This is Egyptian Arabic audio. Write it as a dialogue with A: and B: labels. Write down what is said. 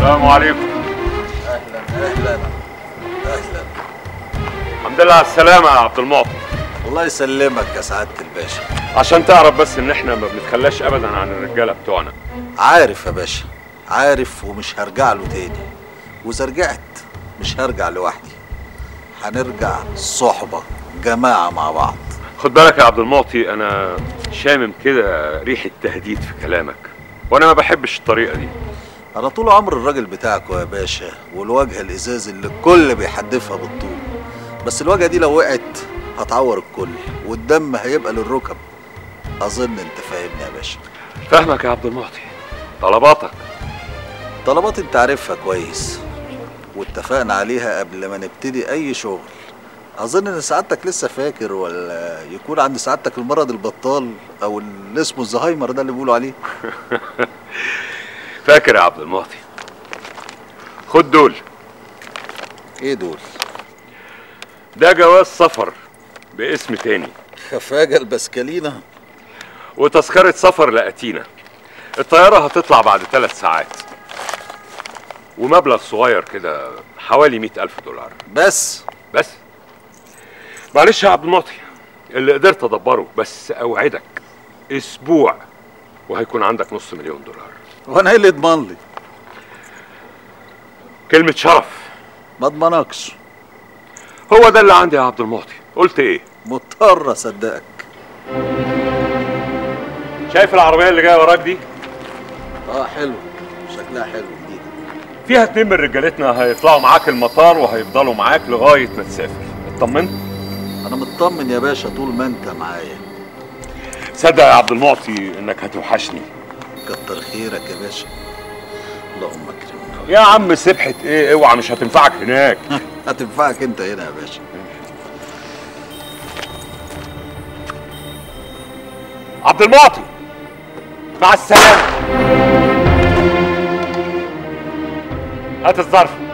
A: السلام عليكم
B: اهلا اهلا اهلا
A: الحمد لله على السلامة يا عبد المعطي
B: الله يسلمك يا سعاده الباشا
A: عشان تعرف بس ان احنا ما بنتخلاش ابدا عن الرجالة بتوعنا
B: عارف يا باشا عارف ومش هرجع له تاني واذا رجعت مش هرجع لوحدي هنرجع صحبه جماعه مع بعض
A: خد بالك يا عبد المعطي انا شامم كده ريحة تهديد في كلامك وانا ما بحبش الطريقة دي
B: انا طول عمر الراجل بتاعكوا يا باشا والواجهه الازاز اللي الكل بيحدفها بالطول بس الواجهه دي لو وقعت هتعور الكل والدم هيبقى للركب اظن انت فاهمني يا باشا
A: فاهمك يا عبد المعطي طلباتك
B: طلبات انت عارفها كويس واتفقنا عليها قبل ما نبتدي اي شغل اظن ان سعادتك لسه فاكر ولا يكون عند سعادتك المرض البطال او اللي اسمه الزهايمر ده اللي بيقولوا عليه
A: فاكر يا عبد المعطي خد دول
B: ايه دول
A: ده جواز سفر باسم تاني
B: خفاجه البسكلينه
A: وتذكرة سفر لأتينا الطيارة هتطلع بعد ثلاث ساعات ومبلغ صغير كده حوالي مئة ألف دولار
B: بس
A: بس معلش يا عبد المعطي اللي قدرت أدبره بس أوعدك أسبوع وهيكون عندك نص مليون دولار
B: وانا ايه اللي يضمن لي
A: كلمة شرف
B: ما اضمنكش
A: هو ده اللي عندي يا عبد المعطي قلت ايه
B: مضطر اصدقك
A: شايف العربية اللي جاية وراك دي
B: اه حلو شكلها حلو جديد
A: فيها اتنين من رجالتنا هيطلعوا معاك المطار وهيفضلوا معاك لغاية ما تسافر اطمنت
B: انا مطمن يا باشا طول ما انت معايا
A: صدق يا عبد المعطي انك هتوحشني
B: كتر خيرك يا باشا اللهم اكرمنا
A: يا عم سبحة ايه اوعى مش هتنفعك هناك
B: هتنفعك انت هنا يا باشا
A: عبد المعطي مع السلامة هات الظرف